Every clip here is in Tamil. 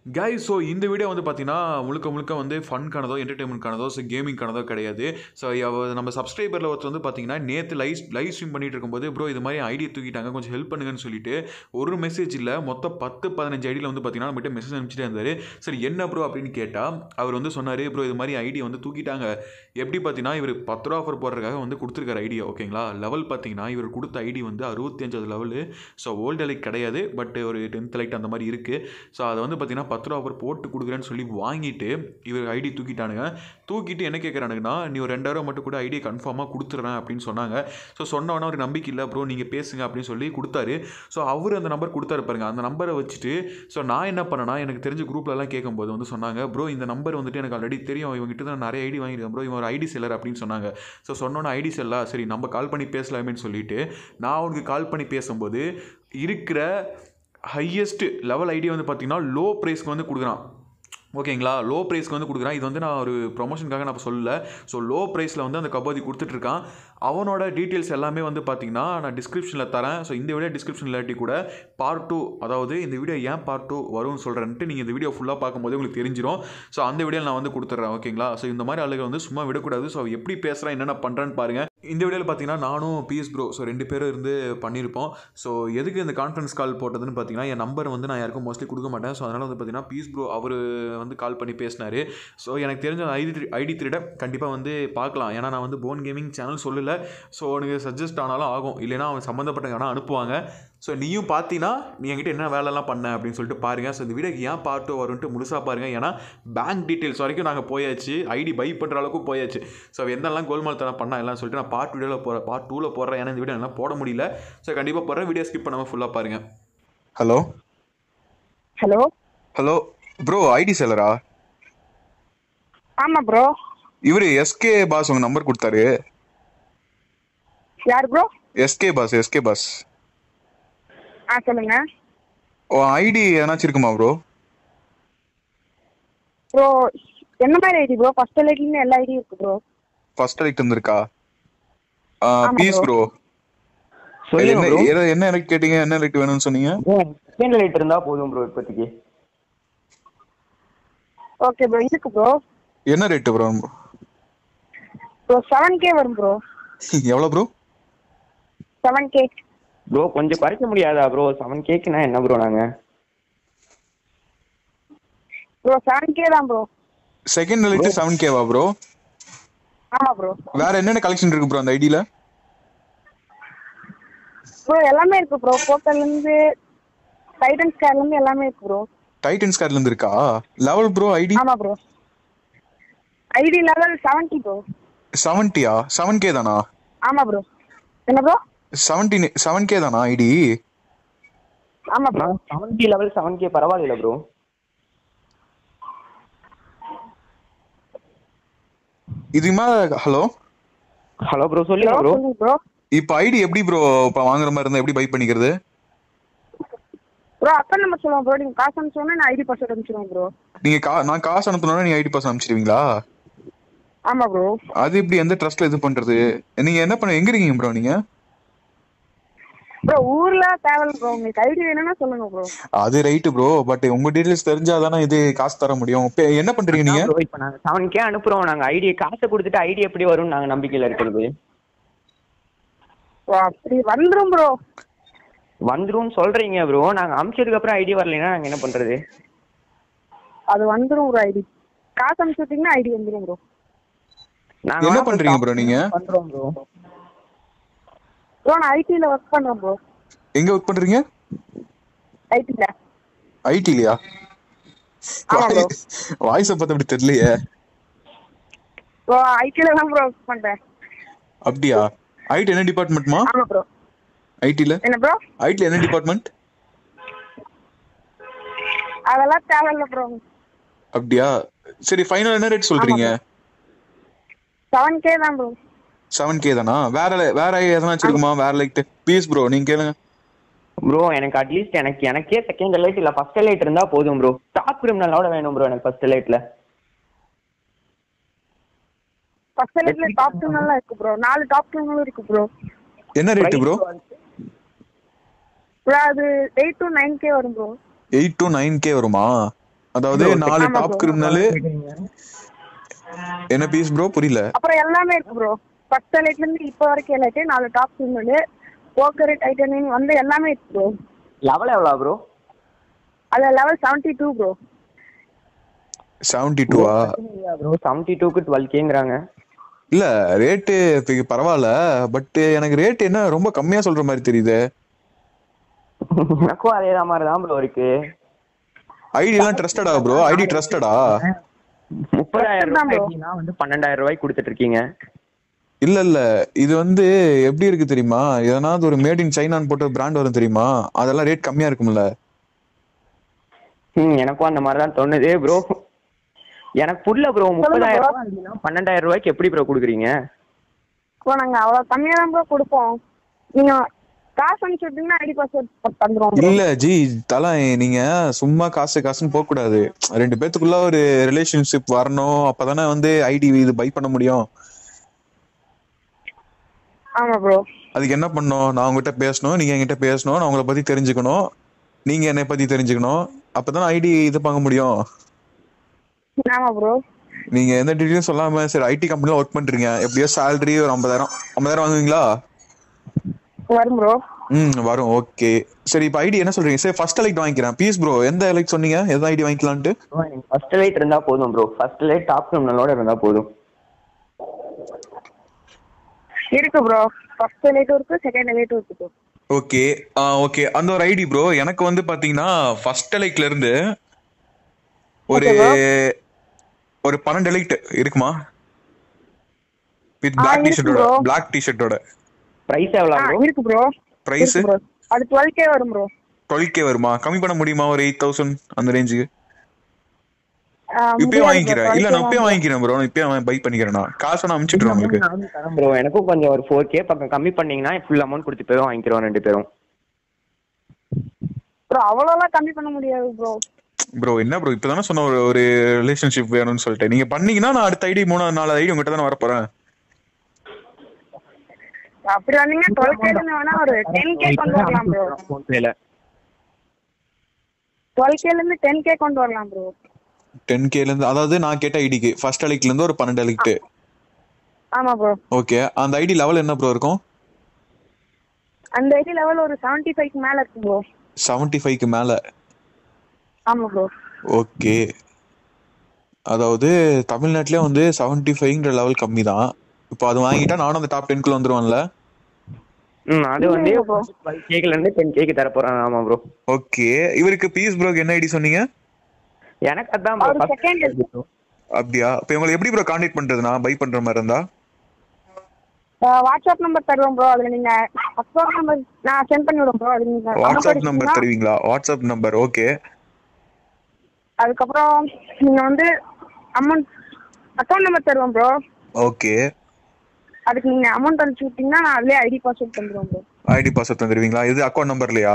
கை ஸோ இந்த வீடியோ வந்து பார்த்தீங்கன்னா முழுக்க முழுக்க வந்து ஃபன்கானதோ என்டர்டைன்மெண்ட்கானதோ ஸோ கேமிங்கானதோ கிடையாது ஸோ நம்ம சப்ஸ்கிரைபரில் ஒருத்தர் வந்து பார்த்தீங்கன்னா நேற்று லைவ் லைவ் ஸ்ட்ரீம் பண்ணிட்டு இருக்கும்போது ப்ரோ இது மாதிரி ஐடியை தூக்கிட்டாங்க கொஞ்சம் ஹெல்ப் பண்ணுங்கன்னு சொல்லிட்டு ஒரு மெசேஜ் இல்லை மொத்தம் பத்து பதினஞ்சு ஐடியில் வந்து பார்த்தீங்கன்னா நம்மகிட்ட மெசேஜ் அனுப்பிச்சிட்டே இருந்தார் சரி என்ன ப்ரோ அப்படின்னு கேட்டால் அவர் வந்து சொன்னார் ப்ரோ இது மாதிரி ஐடியை வந்து தூக்கிட்டாங்க எப்படி பார்த்தீங்கன்னா இவர் பத்து ரூபா ஆஃபர் போடுறதுக்காக வந்து கொடுத்துருக்காரு ஐடியா ஓகேங்களா லெவல் பார்த்தீங்கன்னா இவர் கொடுத்த ஐடி வந்து அறுபத்தி அஞ்சாவது லெவலு ஸோ ஓல்டு லைக் கிடையாது பட் ஒரு டென்த் லைட் அந்த மாதிரி இருக்குது ஸோ அதை வந்து பார்த்தீங்கன்னா பத்து ரூபா ஆஃபர் போட்டு கொடுக்குறேன்னு சொல்லி வாங்கிட்டு இவர் ஐடி தூக்கிட்டானுங்க தூக்கிட்டு என்ன கேட்குறானுங்கன்னா நீ ஒரு ரெண்டாயிரம் மட்டும் கூட ஐடியை கன்ஃபார்மாக கொடுத்துட்றேன் அப்படின்னு சொன்னாங்க ஸோ சொன்னவொன்னே ஒரு நம்பிக்கை இல்லை ப்ரோ நீங்கள் பேசுங்க அப்படின்னு சொல்லி கொடுத்தாரு ஸோ அவர் அந்த நம்பர் கொடுத்தாரு பாருங்க அந்த நம்பரை வச்சுட்டு ஸோ நான் என்ன பண்ணேன்னா எனக்கு தெரிஞ்ச குரூப்லலாம் கேட்கும்போது வந்து சொன்னாங்க ப்ரோ இந்த நம்பர் வந்துட்டு எனக்கு ஆல்ரெடி தெரியும் இவங்ககிட்ட தான் நிறைய ஐடி வாங்கியிருக்கேன் ப்ரோ இவன் ஒரு ஐடி செல்லர் அப்படின்னு சொன்னாங்க ஸோ சொன்னோன்னே ஐடி செல்லா சரி நம்ம கால் பண்ணி பேசலாமேன்னு சொல்லிட்டு நான் அவனுக்கு கால் பண்ணி பேசும்போது இருக்கிற ஹையஸ்ட் லெவல் ஐடி வந்து பார்த்தீங்கன்னா லோ ப்ரைஸ்க்கு வந்து கொடுக்குறான் ஓகேங்களா லோ ப்ரைஸ்க்கு வந்து கொடுக்குறான் இது வந்து நான் ஒரு ப்ரொமோஷனுக்காக நான் சொல்லல ஸோ லோ ப்ரைஸில் வந்து அந்த கபோதி கொடுத்துட்ருக்கான் அவனோட டீட்டெயில்ஸ் எல்லாமே வந்து பார்த்தீங்கன்னா நான் டிஸ்கிரிப்ஷனில் தரேன் ஸோ இந்த வீடியோ டிஸ்கிரிப்ஷன் இல்லாட்டி கூட பார்ட் டூ அதாவது இந்த வீடியோ ஏன் பார்ட் டூ வரும்னு சொல்கிறேன்ட்டு நீங்கள் இந்த வீடியோ ஃபுல்லாக பார்க்கும்போது உங்களுக்கு தெரிஞ்சிடும் ஸோ அந்த வீடியோ நான் வந்து கொடுத்துட்றேன் ஓகேங்களா ஸோ இந்த மாதிரி ஆளுகள் வந்து சும்மா விடக்கூடாது ஸோ எப்படி பேசுகிறேன் என்னென்ன பண்ணுறேன்னு பாருங்கள் இந்த வீடியோவில் பார்த்தீங்கன்னா நானும் பிஎஸ் ப்ரோ ஸோ ரெண்டு பேரும் இருந்து பண்ணியிருப்போம் ஸோ எதுக்கு இந்த கான்ஃபரன்ஸ் கால் போட்டதுன்னு பார்த்தீங்கன்னா என் நம்பர் வந்து நான் யாருக்கும் மோஸ்ட்லி கொடுக்க மாட்டேன் ஸோ அதனால் வந்து பார்த்தீங்கன்னா பிஎஸ் ப்ரோ அவர் வந்து கால் பண்ணி பேசினார் ஸோ எனக்கு தெரிஞ்ச ஐடி ஐடி த்ரீட கண்டிப்பாக வந்து பார்க்கலாம் ஏன்னா நான் வந்து போன் கேமிங் சேனல் சொல்லலை ஸோ உனக்கு சஜஸ்ட் ஆனாலும் ஆகும் இல்லைனா அவன் சம்மந்தப்பட்ட வேணால் அனுப்புவாங்க ஸோ நீயும் பார்த்தீங்கன்னா நீ என்கிட்ட என்ன வேலைலாம் பண்ண அப்படின்னு சொல்லிட்டு பாருங்கள் ஸோ இந்த வீடியோக்கு ஏன் பார்ட் டூ வரும்ன்ட்டு முழுசாக பாருங்கள் ஏன்னா பேங்க் டீட்டெயில்ஸ் வரைக்கும் நாங்கள் போயாச்சு ஐடி பை பண்ணுற அளவுக்கு போயாச்சு ஸோ என்னெல்லாம் கோல்மால் தரம் பண்ண எல்லாம் சொல்லிட்டு நான் பார்ட் வீடியோவில் போகிறேன் பார்ட் டூவில் போடுறேன் ஏன்னா இந்த வீடியோ எல்லாம் போட முடியல ஸோ கண்டிப்பாக போடுறேன் வீடியோ ஸ்கிப் பண்ணாமல் ஃபுல்லாக பாருங்கள் hello hello hello bro ID செல்லரா ஆமா ப்ரோ இவர் எஸ்கே பாஸ் உங்கள் நம்பர் கொடுத்தாரு யார் bro SK boss SK boss ஆ சொல்லுங்க ஐடி ஏதாச்சும் இருக்குமா ப்ரோ ப்ரோ என்ன மாதிரி ஐடி ப்ரோ ஃபர்ஸ்ட் லைட்லேருந்து எல்லா ஐடியும் இருக்கு ப்ரோ ஃபர்ஸ்ட் லைட் இருந்திருக்கா ஆமா பீஸ் bro. ப்ரோ சொல்லுங்க என்ன ப்ரோ எத- என்ன லைட் கேட்டீங்க என்ன லைட் வேணும்னு சொன்னீங்க செகண்ட் லைட் இருந்தா போதும் ப்ரோ இப்போதைக்கு ஓகே ப்ரோ இருக்கு ப்ரோ என்ன rate bro bro seven K வரும் ப்ரோ எவ்வளோ ப்ரோ செவன் கே ப்ரோ கொஞ்சம் குறைக்க முடியாதா ப்ரோ செவன் கேக்குனா என்ன ப்ரோ நாங்க ப்ரோ செவன் கே தான் ப்ரோ செகண்ட் லைட் செவன் கேவா ப்ரோ ஆமா ப்ரோ வேற என்னென்ன கலெக்ஷன் இருக்கு ப்ரோ அந்த ஐடியில ப்ரோ எல்லாமே இருக்கு ப்ரோ போக்கர்லேருந்து டைட்டன் ஸ்கேர்லேருந்து எல்லாமே இருக்கு ப்ரோ டைட்டன் ஸ்கார்ல இருந்து இருக்கா லெவல் ப்ரோ ஐடி ஆமா bro ID level seventy bro செவன்ட்டியா செவன் கே தானா ஆமா ப்ரோ என்ன ப்ரோ செவன்டீன் செவன் கே தானா ஐடி ஆமா bro seventy level seven K பரவாயில்ல ப்ரோ இது மாதிரி ஹலோ ஹலோ ப்ரோ ஹலோ சொல்லுங்க ப்ரோ சொல்லுங்க ப்ரோ இப்போ ஐடி எப்படி ப்ரோ இப்போ வாங்குற மாதிரி இருந்தா எப்படி பை பண்ணிக்கிறது ப்ரோ அக்கௌண்ட் நம்பர் சொல்லுங்க ப்ரோ நீங்க காசு அனுப்பிச்சோன்னா நான் ஐடி பாஸ்வேர்ட் அனுப்பிச்சிடுவேன் ப்ரோ நீங்க கா நான் காசு அனுப்பணும்னா நீங்க ஐடி பாஸ் அனுப்பிச்சிடுவீங்களா ஆமா ப்ரோ அது எப்படி எந்த ட்ரஸ்ட்ல இது பண்றது நீங்க என்ன பண்ண எங்க இருக்கீங்க ப்ரோ நீங்க ப்ரோ ஊர்ல தேவையில்ல ப்ரோ உங்களுக்கு ஐடி வேணும்னா சொல்லுங்க ப்ரோ அது ரைட்டு ப்ரோ பட் உங்க டீடைல்ஸ் தெரிஞ்சாதானே இது காசு தர முடியும் இப்ப என்ன பண்றீங்க நீங்க ப்ரோ இப்போ நாங்க செவன் கே அனுப்புறோம் நாங்க ஐடி காசை கொடுத்துட்டு ஐடி எப்படி வரும்னு நாங்க நம்பிக்கையில இருக்கிறது ப்ரோ அப்படி வந்துரும் ப்ரோ வந்துரும் சொல்றீங்க ப்ரோ நாங்க அனுப்பிச்சதுக்கு அப்புறம் ஐடி வரலைன்னா நாங்க என்ன பண்றது அது வந்துரும் ப்ரோ ஐடி காசு அனுப்பிச்சு விட்டீங்கன்னா ஐடி வந்துரும் ப்ரோ நாங்க என்ன வேணா பண்றீங்க ப்ரோ நீங்க பண்றோம் ப்ரோ ப்ரோ நான் ஐடில ஒர்க் பண்றேன் ப்ரோ எங்க ஒர்க் பண்றீங்க ஐடில ஐடிலயா ஆமா bro. வாய்ஸ பார்த்து அப்படி தெரியலையே ப்ரோ ஐடில தான் ப்ரோ ஒர்க் பண்றேன் அப்படியா ஐடி என்ன டிபார்ட்மெண்ட்மா ஆமா ப்ரோ ஐடில என்ன ப்ரோ ஐடில என்ன டிபார்ட்மெண்ட் அதெல்லாம் தேவையில்ல ப்ரோ அப்படியா சரி ஃபைனல் என்ன ரேட் சொல்றீங்க செவன் கே தான் ப்ரோ செவன் கே தானா வேற வேற எதனாச்சும் இருக்குமா வேற லைக் ப்ளீஸ் ப்ரோ நீங்க கேளுங்க ப்ரோ எனக்கு அட்லீஸ்ட் எனக்கு எனக்கே செகண்ட் லைட் இல்ல ஃபர்ஸ்ட் லைட் இருந்தா போதும் ப்ரோ டாப் கிரிமினலோட வேணும் ப்ரோ எனக்கு ஃபர்ஸ்ட் லைட்ல ஃபர்ஸ்ட் லைட்ல டாப் டூனெல்லாம் இருக்கு ப்ரோ நாலு டாப் டூனும் இருக்கு ப்ரோ என்ன ரேட்டு ப்ரோ ப்ரோ அது எயிட் டு நைன் கே வரும் bro eight to nine K வருமா அதாவது நாலு ஆமா டாப் bro. கிரிமினல் என்ன பீஸ் ப்ரோ புரியல அப்புறம் எல்லாமே இருக்கு ப்ரோ ஃபர்ஸ்ட் எலைட்ல இருந்து இப்போ வரைக்கும் எலைட்டு நாலு டாப் சிங்கிள் போக்கர் டைட்டனிங் வந்து எல்லாமே இருக்கு ப்ரோ லெவல் எவ்வளோ ப்ரோ அது level seventy two bro seventy டூவா ப்ரோ செவன்ட்டி டூக்கு டுவெல் கேங்கிறாங்க இல்ல ரேட்டு பரவாயில்ல பட் எனக்கு ரேட் என்ன ரொம்ப கம்மியா சொல்ற மாதிரி தெரியுது எனக்கும் அதே மாதிரி தான் ப்ரோ இருக்கு ஐடி எல்லாம் ட்ரஸ்டடா ப்ரோ ஐடி ட்ரஸ்டடா முப்பதாயிரம் தான் bro. ரூபாய்க்குனா வந்து பன்னெண்டாயிரம் ரூபாய்க்கு கொடுத்துட்டு இருக்கீங்க இல்ல இல்ல இது வந்து எப்படி இருக்கு தெரியுமா எதனாவது ஒரு மேட் இன் சைனான்னு போட்டு பிராண்ட் வரும் தெரியுமா அதெல்லாம் ரேட் கம்மியா இருக்கும்ல ம் எனக்கும் அந்த மாதிரி தான் தோணுது ப்ரோ எனக்கு புரியல ப்ரோ முப்பதாயிரம் ரூபாய் அப்படின்னா பன்னெண்டாயிரம் ரூபாய்க்கு எப்படி ப்ரோ கொடுக்குறீங்க ப்ரோ நாங்கள் அவ்வளோ கம்மியாக தான் ப்ரோ கொடுப்போம் நீங்கள் காசு அனுப்பிச்சு விட்டீங்கன்னா ஐடி பாஸ்வேர்ட் தந்துருவோம் bro. இல்ல ஜி தலை நீங்க சும்மா காசு காசுன்னு போக கூடாது ரெண்டு பேத்துக்குள்ள ஒரு ரிலேஷன்ஷிப் வரணும் அப்பதானே வந்து ஐடி இது பை பண்ண முடியும் ஆமாம் ப்ரோ அதுக்கு என்ன பண்ணணும் நான் உங்ககிட்ட பேசணும் நீங்க என்கிட்ட பேசணும் நான் உங்களை பத்தி தெரிஞ்சுக்கணும் நீங்க என்னை பத்தி தெரிஞ்சுக்கணும் அப்பதான் ஐடி இது பண்ண முடியும் ஆமாம் ப்ரோ நீங்க எந்த டீட்டெயிலும் சொல்லாம சரி ஐடி கம்பெனில ஒர்க் பண்றீங்க எப்படியோ salary ஒரு ஐம்பதாயிரம் ஐம்பதாயிரம் வாங்குவீங்களா வரும் ப்ரோ ம் வரும் ஓகே சரி இப்போ ஐடி என்ன சொல்றீங்க சரி ஃபர்ஸ்ட் லைட் வாங்கிக்கிறேன் பீஸ் ப்ரோ எந்த லைட் சொன்னீங்க எந்த ஐடி வாங்கிக்கலான்ட்டு ஃபர்ஸ்ட் லைட் இருந்தா போதும் ப்ரோ ஃபர்ஸ்ட் லைட் டாப் கிரிமினலோட இருந்தா போதும் இருக்கு ப்ரோ ஃபர்ஸ்ட் லைட்டும் இருக்கு செகண்ட் லைட்டும் இருக்கு ப்ரோ ஓகே ஓகே அந்த ஒரு ஐடி ப்ரோ எனக்கு வந்து பாத்தீங்கன்னா ஃபர்ஸ்ட் லைட்ல இருந்து ஒரு ஒரு பன்னெண்டு லைட் இருக்குமா வித் ஆ, பிளாக் இருக்கு டிஷர்ட்டோட bro. பிளாக் டிஷர்ட்டோட பிரைஸ் எவ்வளோ ஆ ப்ரோ இருக்கு ப்ரோ பிரைஸ் ப்ரோ அது டுவெல் கே வரும் ப்ரோ டுவெல் கே வருமா கம்மி பண்ண முடியுமா ஒரு எயிட் தௌசண்ட் அந்த ரேஞ்சுக்கு இப்பயே வாங்கிக்கிறேன் இல்ல நான் இப்பயே வாங்கிக்கிறேன் ப்ரோ நான் இப்பயே பை பண்ணிக்கிறேன் நான் காசை நான் அனுப்பிச்சிட்டுறேன் உங்களுக்கு ப்ரோ எனக்கும் கொஞ்சம் ஒரு ஃபோர் கே பக்கம் கம்மி பண்ணீங்கன்னா ஃபுல் அமௌண்ட் கொடுத்து போய் வாங்கிக்கிறோம் ரெண்டு பேரும் ப்ரோ அவ்வளோலாம் கம்மி பண்ண முடியாது ப்ரோ ப்ரோ என்ன ப்ரோ இப்பதானே சொன்ன ஒரு ஒரு ரிலேஷன்ஷிப் வேணும்னு சொல்லிட்டு நீங்க பண்ணீங்கன்னா நான் அடுத்த ஐடி மூணாவது நாலாவது ஐடி உங்ககிட்ட தானே வரப்போறேன் அப்படி வந்தீங்கன்னா டுவெல் கே வேணா ஒரு டென் கே கொண்டு வரலாம் ப்ரோ ஃபோன்பேல டுவெல் கேல இருந்து டென் கே கொண்டு வரலாம் ப்ரோ டென் கேல இருந்து அதாவது நான் கேட்ட ஐடிக்கு ஃபர்ஸ்ட் அலைக்ல இருந்து ஒரு பன்னெண்டு அலைக்ட்டு ஆமா ப்ரோ ஓகே அந்த ஐடி லெவல் என்ன ப்ரோ இருக்கும் அந்த ஐடி லெவல் ஒரு செவன்ட்டி ஃபைவ் மேல இருக்கு ப்ரோ செவன்டி ஃபைவ்க்கு மேல ஆமா ப்ரோ ஓகே அதாவது தமிழ்நாட்டிலே வந்து செவன்டி ஃபைவ்ங்கிற லெவல் கம்மி தான் இப்போ அது வாங்கிட்டா நானும் அந்த டாப் டென்க்குள்ள வந்துருவேன்ல ம் அது வந்து இல்லையா bro? டுவெல் கேக்ல இருந்து டென் கேக்கு தர போறாங்க ஆமா ப்ரோ ஓகே இவருக்கு பீஸ் ப்ரோக்கு என்ன ஐடி சொன்னீங்க எனக்கு அதான் அவர் ப்ரோ செகண்ட் அப்படியா இப்போ உங்களை எப்படி ப்ரோ கான்டாக்ட் பண்றது நான் பை பண்ற மாதிரி இருந்தா வாட்ஸ்அப் நம்பர் தருவோம் ப்ரோ அதுல நீங்க வாட்ஸ்அப் நம்பர் நான் சென்ட் பண்ணி விடுவோம் ப்ரோ அது நீங்க வாட்ஸ்அப் number நம்பர் அடிச்சீங்கன்னா, தருவீங்களா வாட்ஸ்அப் நம்பர் ஓகே அதுக்கப்புறம் நீங்க வந்து அமௌண்ட் அக்கௌண்ட் நம்பர் தருவோம் ப்ரோ ஓகே அதுக்கு நீங்க அமௌண்ட் அனுப்பிச்சு விட்டீங்கன்னா நான் அதுலயே ஐடி பாஸ்வேர்ட் தந்துருவோம் ப்ரோ ஐடி பாஸ்வேர்ட் தந்துருவீங்களா இது அக்கௌண்ட் நம்பர்லையா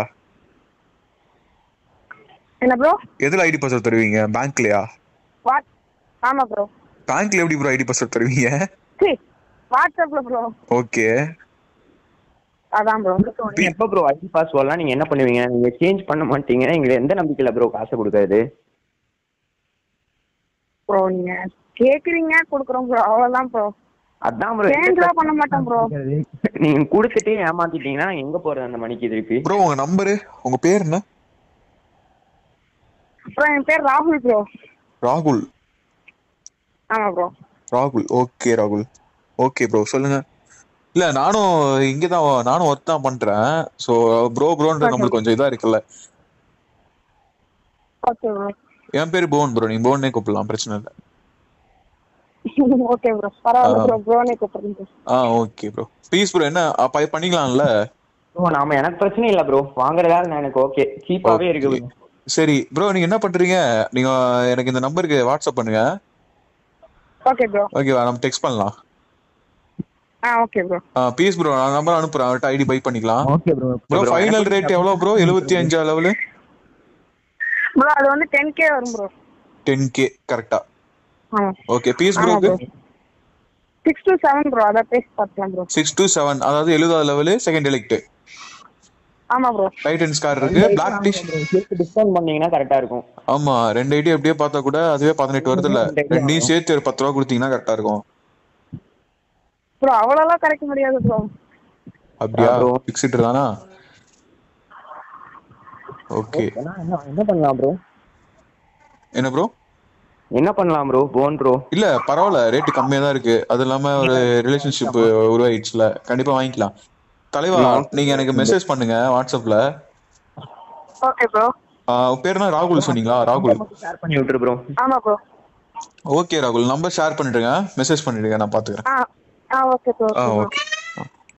என்ன ப்ரோ எதுல ஐடி பாஸ்வேர்ட் தருவீங்க பேங்க்லயா வாட் ஆமா ப்ரோ பேங்க்ல எப்படி ப்ரோ ஐடி பாஸ்வேர்ட் தருவீங்க சரி வாட்ஸ்அப்ல ப்ரோ ஓகே அதான் ப்ரோ எப்போ ப்ரோ ஐடி பாஸ்வேர்ட்லாம் நீங்க என்ன பண்ணுவீங்க நீங்க சேஞ்ச் பண்ண மாட்டீங்க எங்களுக்கு எந்த நம்பிக்கையில ப்ரோ காசு கொடுக்கறது ப்ரோ நீங்க கேக்குறீங்க கொடுக்குறோம் ப்ரோ அவ்வளவுதான் ப்ரோ அதான் ப்ரோ சேஞ்ச்லாம் பண்ண மாட்டோம் ப்ரோ நீங்க கொடுத்துட்டு ஏமாத்திட்டீங்கன்னா நாங்க எங்க போறது அந்த மணிக்கு திருப்பி ப்ரோ உங்க நம்பரு உங்க பேர் என்ன ப்ரோ என் பேர் ராகுல் ப்ரோ ராகுல் ஆமா ப்ரோ ராகுல் ஓகே ராகுல் ஓகே ப்ரோ சொல்லுங்க இல்ல நானும் இங்க தான் நானும் ஒர்க் தான் பண்றேன் ஸோ ப்ரோ ப்ரோன்ற நம்மளுக்கு கொஞ்சம் இதா இருக்குல்ல ஓகே ப்ரோ என் பேர் புவன் ப்ரோ நீங்க புவனே கூப்பிடலாம் பிரச்சனை இல்லை ஓகே ப்ரோ பரவாயில்ல ப்ரோ ப்ரோனே கூப்பிடுறேன் ப்ரோ ஆ ஓகே ப்ரோ ப்ளீஸ் ப்ரோ என்ன அப்ப பண்ணிக்கலாம்ல ப்ரோ நாம எனக்கு பிரச்சனை இல்ல ப்ரோ வாங்குறதா இருந்தா எனக்கு ஓகே சீப்பாவே இருக்கு bro. சரி ப்ரோ நீங்க என்ன பண்றீங்க நீங்க எனக்கு இந்த நம்பருக்கு வாட்ஸ்அப் பண்ணுங்க ஓகே ப்ரோ ஓகேவா நம்ம டெக்ஸ்ட் பண்ணலாம் ஆ ஓகே ப்ரோ பீஸ் ப்ரோ நான் நம்பர் அனுப்புறேன் அவர்கிட்ட ஐடி பை பண்ணிக்கலாம் okay bro bro final rate எவ்வளவு ப்ரோ எழுபத்தி அஞ்சா லெவலு ப்ரோ அது வந்து டென் கே வரும் ப்ரோ டென் கே கரெக்டா ஆமா ஓகே பீஸ் ஆமா ப்ரோக்கு bro six to seven bro அதான் பேசி பார்க்கலாம் ப்ரோ சிக்ஸ் டு செவன் அதாவது எழுபதாவது லெவலு செகண்ட் எலெக்ட் ஆமா ப்ரோ டைட்டன்ஸ் கார் இருக்கு பிளாக் டிஷ் டிஸ்கவுண்ட் பண்ணீங்கன்னா கரெக்டா இருக்கும் ஆமா ரெண்டு ஐடி அப்படியே பார்த்தா கூட அதுவே பதினெட்டு வருது இல்ல ரெண்டையும் சேர்த்து ஒரு பத்து ரூபா கொடுத்தீங்கன்னா கரெக்டா இருக்கும் ப்ரோ அவ்வளோலாம் கிடைக்க முடியாது ப்ரோ அப்படியா ஆ, bro. பிக்ஸ்டு தானா ஓகே என்ன என்ன பண்ணலாம் ப்ரோ என்ன ப்ரோ என்ன பண்ணலாம் ப்ரோ போன் ப்ரோ இல்ல பரவாயில்ல ரேட்டு கம்மியா தான் இருக்கு அது இல்லாம ஒரு ரிலேஷன்ஷிப் உருவாயிடுச்சுல கண்டிப்பா வாங்கிக்கலாம் தலைவா நீங்க எனக்கு மெசேஜ் பண்ணுங்க வாட்ஸ்அப்ல ஓகே ப்ரோ ஆ, உங்க பேர் என்ன ராகுல் சொன்னீங்களா ராகுல் ஷேர் பண்ணி விட்டுரு ப்ரோ ஆமா ப்ரோ ஓகே ராகுல் நம்பர் ஷேர் பண்ணிடுங்க மெசேஜ் பண்ணிடுங்க நான் பாத்துக்கிறேன் ஆ ஆ ஓகே ப்ரோ ஆ ஓகே